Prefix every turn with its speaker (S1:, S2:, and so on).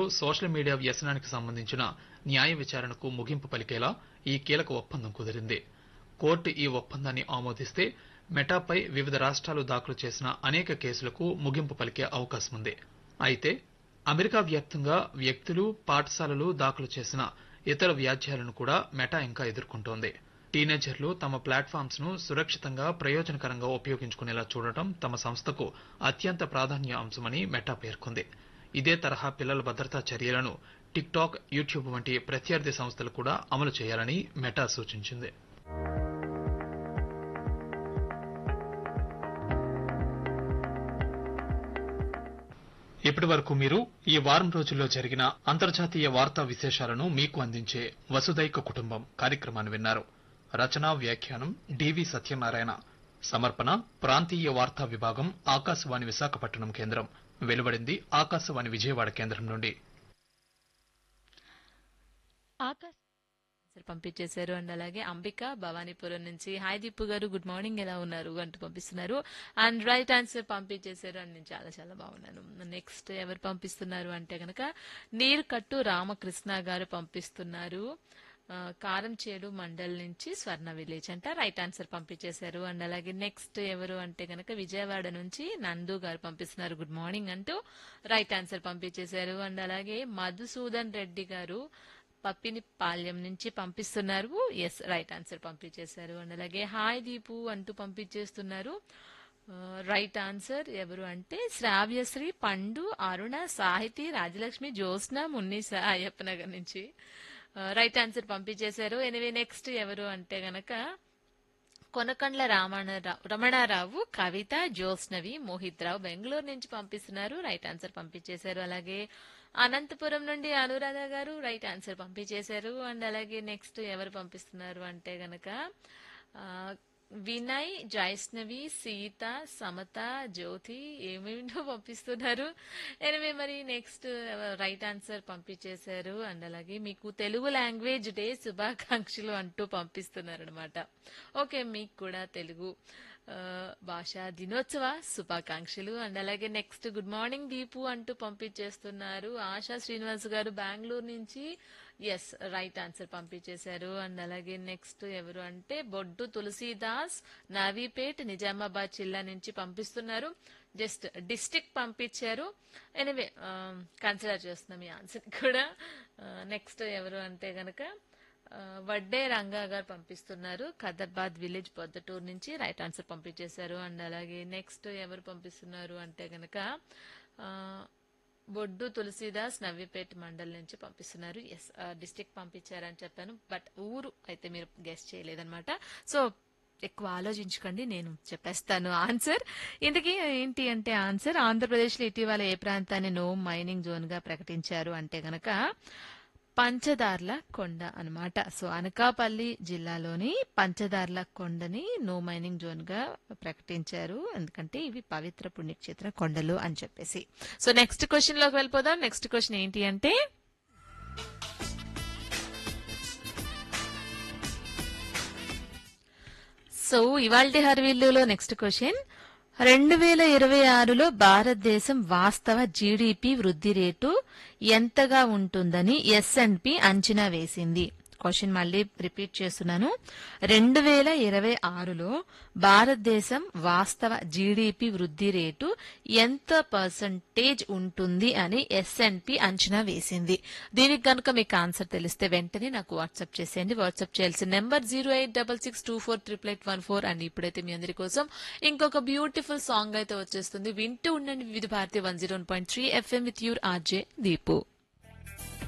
S1: social media వ్యసనానికి సంబంధించిన న్యాయ విచారణకు ముగింపు పలికేలా ఈ కీలక ఒప్పందం కుదిరింది కోర్టు ఈ ఒప్పందాన్ని ఆమోదిస్తే మెటాపై వివిధ రాష్ట్రాలు దాఖలు చేసిన అనేక కేసులకు ముగింపు పలికే అవకాశం ఉంది అయితే అమెరికా వ్యాప్తంగా వ్యక్తులు పాఠశాలలు దాఖలు చేసిన ఇతర వ్యాజ్యాలను కూడా మెటా ఇంకా ఎదుర్కొంటోంది టీనేజర్లు తమ ప్లాట్ఫామ్స్ ను సురక్షితంగా ప్రయోజనకరంగా ఉపయోగించుకునేలా చూడటం తమ సంస్థకు అత్యంత ప్రాధాన్య అంశమని మెటా పేర్కొంది ఇదే తరహా పిల్లల భద్రతా చర్యలను టిక్ టాక్ యూట్యూబ్ వంటి ప్రత్యర్థి సంస్థలు కూడా అమలు చేయాలని మెటా సూచించింది ఇప్పటి వరకు మీరు ఈ వారం రోజుల్లో జరిగిన అంతర్జాతీయ వార్తా విశేషాలను మీకు అందించే వసుదైక కుటుంబం కార్యక్రమాన్ని విన్నారు రచనా వ్యాఖ్యానం డివి సత్యనారాయణ సమర్పణ ప్రాంతీయ వార్తా విభాగం ఆకాశవాణి విశాఖపట్నం కేంద్రం వెలువడింది ఆకాశవాణి విజయవాడ కేంద్రం నుండి
S2: ఆకాశ్ ఆన్సర్ పంపించేశారు అండ్ అలాగే అంబిక భవానీపురం నుంచి హాయ్ దీపు గారు గుడ్ మార్నింగ్ ఎలా ఉన్నారు అంటూ పంపిస్తున్నారు అండ్ రైట్ ఆన్సర్ పంపించేశారు అండ్ నేను చాలా చాలా బాగున్నాను నెక్స్ట్ ఎవరు పంపిస్తున్నారు అంటే గనక నీరు కట్టు రామకృష్ణ గారు పంపిస్తున్నారు ఆ, కారంచేడు మండల్ నుంచి స్వర్ణ విలేజ్ అంట రైట్ ఆన్సర్ పంపించేశారు అండ్ అలాగే నెక్స్ట్ ఎవరు అంటే గనక విజయవాడ నుంచి నందు గారు పంపిస్తున్నారు గుడ్ మార్నింగ్ అంటూ రైట్ ఆన్సర్ పంపించేశారు అండ్ అలాగే మధుసూదన్ రెడ్డి గారు పప్పిని పాల్యం నుంచి పంపిస్తున్నారు ఎస్ రైట్ ఆన్సర్ పంపించేశారు అండ్ అలాగే హాయ్ దీపు అంటూ పంపించేస్తున్నారు రైట్ ఆన్సర్ ఎవరు అంటే శ్రావ్యశ్రీ పండు అరుణ సాహితి రాజలక్ష్మి జ్యోత్స్న మున్నీస అయ్యప్ప నగర్ నుంచి రైట్ ఆన్సర్ పంపించేశారు ఎనివే నెక్స్ట్ ఎవరు అంటే గనక కొనకండ్ల రామణరావు రమణారావు కవిత జ్యోత్స్నవి మోహిత్ రావు బెంగళూరు నుంచి పంపిస్తున్నారు రైట్ ఆన్సర్ పంపించేశారు అలాగే అనంతపురం నుండి అనురాధ గారు రైట్ ఆన్సర్ పంపించేశారు అండ్ అలాగే నెక్స్ట్ ఎవరు పంపిస్తున్నారు అంటే గనక ఆ, వినయ్ జైష్ణవి సీత సమత జ్యోతి ఏమేమిటో పంపిస్తున్నారు ఎనివే మరి నెక్స్ట్ రైట్ ఆన్సర్ పంపించేశారు అండ్ అలాగే మీకు తెలుగు లాంగ్వేజ్ డే శుభాకాంక్షలు అంటూ పంపిస్తున్నారు అనమాట ఓకే మీకు కూడా తెలుగు ఆ, భాషా దినోత్సవ శుభాకాంక్షలు అండ్ అలాగే నెక్స్ట్ గుడ్ మార్నింగ్ దీపు అంటూ పంపించేస్తున్నారు ఆశా శ్రీనివాస్ గారు బెంగళూరు నుంచి ఎస్ రైట్ ఆన్సర్ పంపించేశారు అండ్ అలాగే నెక్స్ట్ ఎవరు అంటే బొడ్డు తులసీదాస్ నవీపేట్ నిజామాబాద్ జిల్లా నుంచి పంపిస్తున్నారు జస్ట్ డిస్టిక్ పంపించారు ఎనివే కన్సిడర్ చేస్తున్నాం ఈ ఆన్సర్ కూడా నెక్స్ట్ ఎవరు అంటే గనక ఆ, వడ్డే రంగా గారు పంపిస్తున్నారు ఖదర్బాద్ విలేజ్ పొద్దటూరు నుంచి రైట్ ఆన్సర్ పంపించేశారు అండ్ అలాగే నెక్స్ట్ ఎవరు పంపిస్తున్నారు అంటే గనక ఆ, బొడ్డు తులసీదాస్ నవ్విపేట మండల్ నుంచి పంపిస్తున్నారు ఎస్ డిస్టిక్ పంపించారని చెప్పాను బట్ ఊరు అయితే మీరు గెస్ట్ చేయలేదన్నమాట సో ఎక్కువ ఆలోచించుకోండి నేను చెప్పేస్తాను ఆన్సర్ ఇంతకీ ఏంటి అంటే ఆన్సర్ ఆంధ్రప్రదేశ్లో ఇటీవల ఏ ప్రాంతాన్ని నో మైనింగ్ జోన్ గా ప్రకటించారు అంటే గనక పంచదార్ల కొండ అన్నమాట సో అనకాపల్లి జిల్లాలోని పంచదార్ల కొండని నో మైనింగ్ జోన్ గా ప్రకటించారు ఎందుకంటే ఇవి పవిత్ర పుణ్యక్షేత్ర కొండలు అని చెప్పేసి సో నెక్స్ట్ క్వశ్చన్ లోకి వెళ్ళిపోదాం నెక్స్ట్ క్వశ్చన్ ఏంటి అంటే సో ఇవాల్టి హర్విల్లులో నెక్స్ట్ క్వశ్చన్ రెండు వేల ఇరవై ఆరులో భారతదేశం వాస్తవ జీడిపి వృద్ధి రేటు ఎంతగా ఉంటుందని ఎస్ఎన్పి అంచనా వేసింది క్వశ్చన్ మళ్ళీ రిపీట్ చేస్తున్నాను రెండు వేల ఇరవై ఆరులో భారతదేశం వాస్తవ జీడిపి వృద్ధి రేటు ఎంత పర్సంటేజ్ ఉంటుంది అని ఎస్ఎన్పి అంచనా వేసింది దీనికి కనుక మీకు ఆన్సర్ తెలిస్తే వెంటనే నాకు వాట్సాప్ చేసేయండి వాట్సాప్ చేయాల్సిన number zero eight double six two four triple eight one four and ఇప్పుడైతే మీ అందరి కోసం ఇంకొక బ్యూటిఫుల్ సాంగ్ అయితే వచ్చేస్తుంది వింటూ ఉండండి Vividh Bharati one zero point three FM with your RJ Deepu